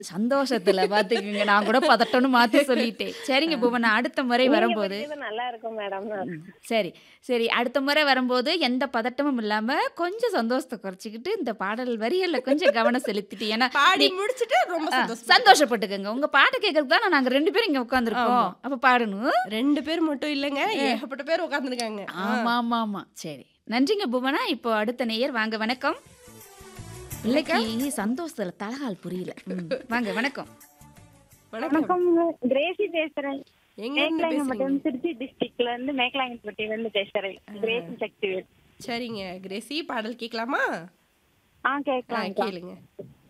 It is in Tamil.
சந்தோஷத்துல பாத்துக்குங்க நான் கூட பதட்டம்னு மாத்தி சொல்லிட்டேன் சரிங்க புவனா அடுத்த முறை நீங்க வரும்போது படிச்சது நல்லா இருக்கும் மேடம் சரி சரி அடுத்த முறை வரும்போது எந்த பதட்டமும் இல்லாம கொஞ்சம் சந்தோஷத்தை குறைச்சிக்கிட்டு இந்த பாடல் வரிகள்ல கொஞ்சம் கவனம் செலுத்திட்டு ஏன்னா பாடி முடிச்சிட்டு ரொம்ப ஆ, சந்தோஷம் சந்தோஷப்பட்டுக்கங்க உங்க பாட்டு கேட்கறதுக்கு தான் நாங்க ரெண்டு பேரும் இங்க உட்காந்துருக்கோம் அப்ப பாடணும் ரெண்டு பேர் மட்டும் இல்லைங்க ஏகப்பட்ட பேர் உட்காந்துருக்காங்க ஆமா ஆமா ஆமா சரி நன்றிங்க புவனா இப்போ அடுத்த நேயர் வாங்க வணக்கம் பிள்ளைக்கு சந்தோஷத்துல தலகால் புரியல ம், வாங்க வணக்கம் வணக்கம் வணக்கம் கிரேசி பேசுறேன் எங்க இருந்து மேக்கலாங்க பேசுறீங்க மட்டும் திருச்சி டிஸ்ட்ரிக்ட்ல இருந்து மேக்கலாங்கப்பட்டியில இருந்து பேசுறேன் கிரேசி சக்தி சரிங்க கிரேசி பாடல் கேட்கலாமா ஆ ஆ கேட்கலாம் கேளுங்க